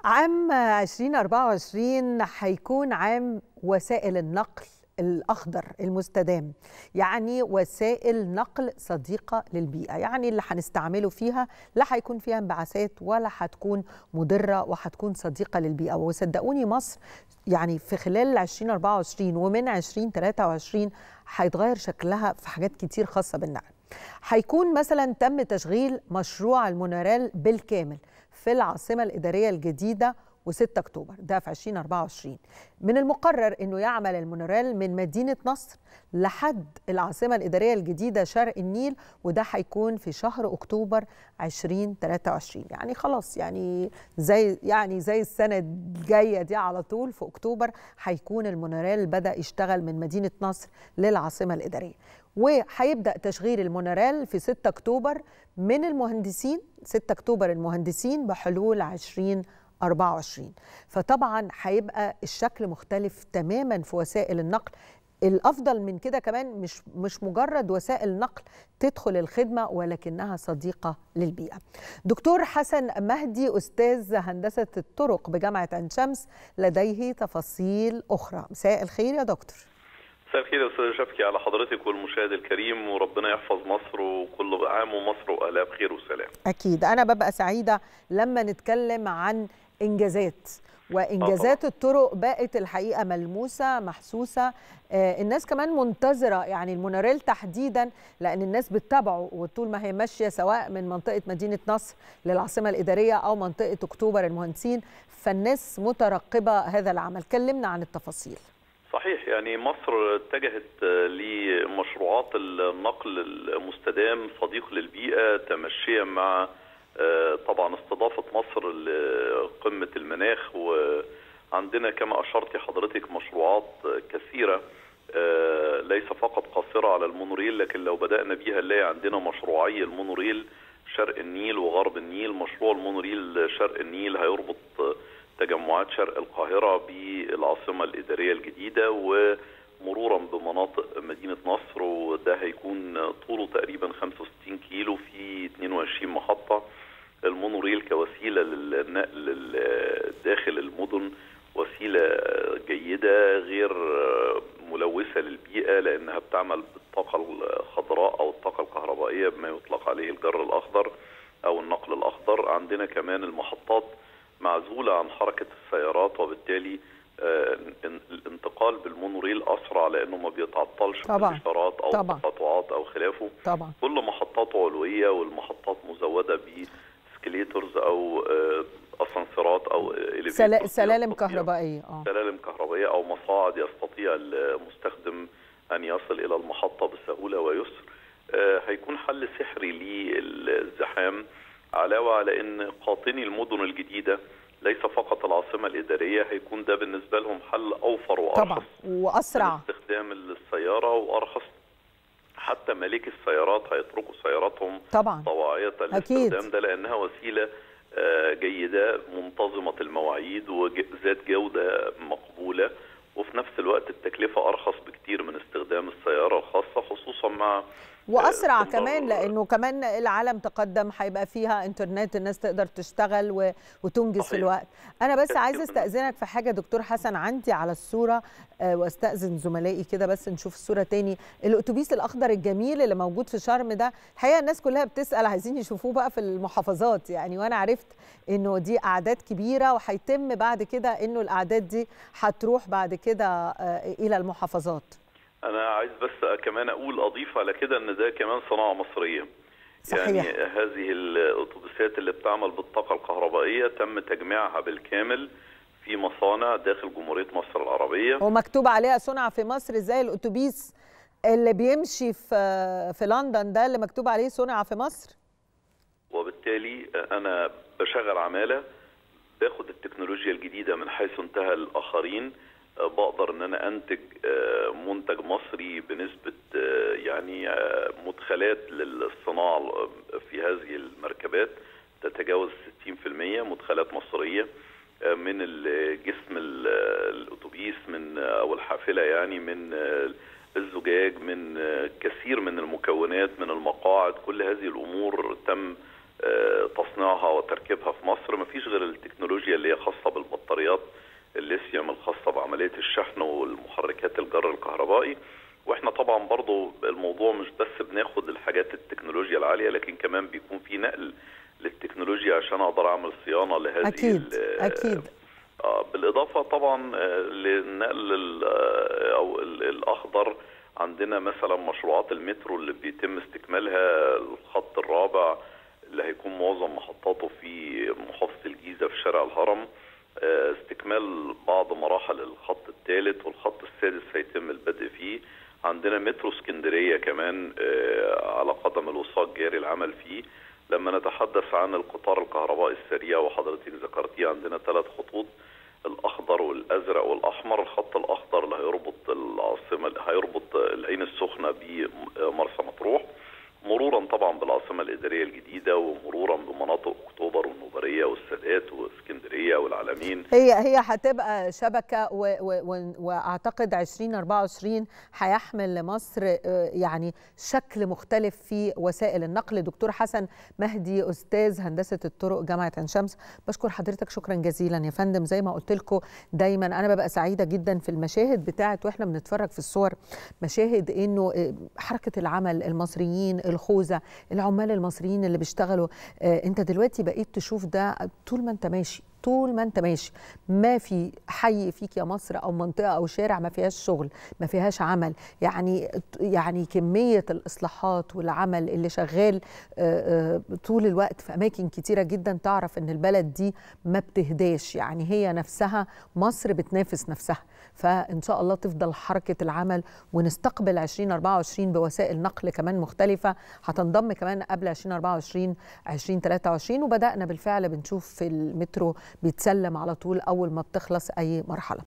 عام 2024 هيكون عام وسائل النقل الأخضر المستدام يعني وسائل نقل صديقة للبيئة يعني اللي هنستعمله فيها لا هيكون فيها انبعاثات ولا هتكون مضرة وهتكون صديقة للبيئة وصدقوني مصر يعني في خلال 2024 ومن 2023 هيتغير شكلها في حاجات كتير خاصة بالنقل هيكون مثلا تم تشغيل مشروع المونوريل بالكامل في العاصمة الإدارية الجديدة و6 أكتوبر ده في 2024 من المقرر أنه يعمل المونوريل من مدينة نصر لحد العاصمة الإدارية الجديدة شرق النيل وده هيكون في شهر أكتوبر 2023 يعني خلاص يعني زي يعني زي السنة الجاية دي على طول في أكتوبر هيكون المونوريل بدأ يشتغل من مدينة نصر للعاصمة الإدارية وهيبدا تشغيل المونوريل في 6 اكتوبر من المهندسين 6 اكتوبر المهندسين بحلول 2024 فطبعا هيبقى الشكل مختلف تماما في وسائل النقل الافضل من كده كمان مش مش مجرد وسائل نقل تدخل الخدمه ولكنها صديقه للبيئه. دكتور حسن مهدي استاذ هندسه الطرق بجامعه عين شمس لديه تفاصيل اخرى. مساء الخير يا دكتور. مساء الخير يا استاذ شفكي على حضرتك والمشاهد الكريم وربنا يحفظ مصر وكل عام ومصر واهلها بخير وسلام. اكيد انا ببقى سعيده لما نتكلم عن انجازات وانجازات الطرق بقت الحقيقه ملموسه محسوسه آه الناس كمان منتظره يعني المونوريل تحديدا لان الناس بتتابعه وطول ما هي ماشيه سواء من منطقه مدينه نصر للعاصمه الاداريه او منطقه اكتوبر المهندسين فالناس مترقبه هذا العمل كلمنا عن التفاصيل صحيح يعني مصر اتجهت لمشروعات النقل المستدام صديق للبيئه تمشيا مع طبعا استضافه مصر لقمه المناخ وعندنا كما اشرتي حضرتك مشروعات كثيره ليس فقط قاصره على المونوريل لكن لو بدانا بيها نلاقي عندنا مشروعي المونوريل شرق النيل وغرب النيل مشروع المونوريل شرق النيل هيربط تجمعات شرق القاهره بالعاصمه الاداريه الجديده ومرورا بمناطق مدينه نصر وده هيكون طوله تقريبا 65 كيلو في 22 محطه المونوريل كوسيله للنقل داخل المدن وسيله جيده غير ملوثه للبيئه لانها بتعمل بالطاقه الخضراء او الطاقه الكهربائيه بما يطلق عليه الجر الاخضر او النقل الاخضر عندنا كمان المحطات معزوله عن حركه السيارات وبالتالي الانتقال بالمونوريل اسرع لانه ما بيتعطلش في الاشارات او طبعا. التقاطعات او خلافه طبعا كل محطاته علويه والمحطات مزوده بسكليترز او اسانسيرات او سلا... سلالم كهربائيه اه سلالم كهربائيه او مصاعد يستطيع المستخدم ان يصل الى المحطه بسهوله ويسر هيكون حل سحري للزحام علاوه على ان قاطني المدن الجديده ليس فقط العاصمه الاداريه هيكون ده بالنسبه لهم حل اوفر وارخص طبعا واسرع استخدام السياره وارخص حتى مالكي السيارات هيتركوا سياراتهم طبعا طواعيه للاستخدام ده لانها وسيله جيده منتظمه المواعيد وذات جوده مقبوله وفي نفس الوقت التكلفه ارخص بكتير من استخدام السياره الخاصه خصوصا مع واسرع كمان لانه كمان العالم تقدم هيبقى فيها انترنت الناس تقدر تشتغل وتنجز صحيح. في الوقت انا بس عايزه استاذنك في حاجه دكتور حسن عندي على الصوره واستاذن زملائي كده بس نشوف الصوره تاني الاتوبيس الاخضر الجميل اللي موجود في شرم ده الحقيقه الناس كلها بتسال عايزين يشوفوه بقى في المحافظات يعني وانا عرفت انه دي اعداد كبيره وهيتم بعد كده انه الاعداد دي هتروح بعد كده الى المحافظات انا عايز بس كمان اقول اضيف على كده ان ده كمان صناعه مصريه صحيح. يعني هذه الاتوبيسات اللي بتعمل بالطاقه الكهربائيه تم تجميعها بالكامل في مصانع داخل جمهوريه مصر العربيه ومكتوب عليها صنع في مصر زي الاتوبيس اللي بيمشي في في لندن ده اللي مكتوب عليه صنع في مصر وبالتالي انا بشغل عماله باخد التكنولوجيا الجديده من حيث انتهى الاخرين بقدر ان انا انتج منتج مصري بنسبه يعني مدخلات للصناعه في هذه المركبات تتجاوز 60% مدخلات مصريه من الجسم الاتوبيس من او الحافله يعني من الزجاج من كثير من المكونات من المقاعد كل هذه الامور تم تصنيعها وتركيبها في مصر ما فيش غير التكنولوجيا اللي هي خاصه بالبطاريات الليثيوم الخاصه بعمليه الشحن والمحركات الجر الكهربائي واحنا طبعا برضو الموضوع مش بس بناخد الحاجات التكنولوجيا العاليه لكن كمان بيكون في نقل للتكنولوجيا عشان اقدر اعمل صيانه لهذه اكيد اكيد آه بالاضافه طبعا للنقل او الاخضر عندنا مثلا مشروعات المترو اللي بيتم استكمالها الخط الرابع اللي هيكون معظم محطاته في محافظه الجيزه في شارع الهرم استكمال بعض مراحل الخط الثالث والخط السادس هيتم البدء فيه عندنا مترو اسكندريه كمان على قدم الوثاق جاري العمل فيه لما نتحدث عن القطار الكهربائي السريع وحضرتك ذكرتيه عندنا ثلاث خطوط الاخضر والازرق والاحمر الخط الاخضر اللي هيربط العاصمه هيربط العين السخنه بمرسى مطروح مرورا طبعا بالعاصمه الاداريه الجديده ومرورا بمناطق اكتوبر والنوبريه والسادات واسكندريه والعلمين هي هي هتبقى شبكه و و واعتقد 2024 هيحمل لمصر يعني شكل مختلف في وسائل النقل دكتور حسن مهدي استاذ هندسه الطرق جامعه عين شمس بشكر حضرتك شكرا جزيلا يا فندم زي ما قلت لكم دايما انا ببقى سعيده جدا في المشاهد بتاعه واحنا بنتفرج في الصور مشاهد انه حركه العمل المصريين الخوذه العمال المصريين اللي بيشتغلوا انت دلوقتي بقيت تشوف ده طول ما انت ماشي طول ما انت ماشي ما في حي فيك يا مصر او منطقه او شارع ما فيهاش شغل ما فيهاش عمل يعني يعني كميه الاصلاحات والعمل اللي شغال طول الوقت في اماكن كتيره جدا تعرف ان البلد دي ما بتهداش يعني هي نفسها مصر بتنافس نفسها فان شاء الله تفضل حركه العمل ونستقبل 2024 بوسائل نقل كمان مختلفه هتنضم كمان قبل 2024 2023 وبدانا بالفعل بنشوف في المترو بيتسلم على طول اول ما بتخلص اي مرحله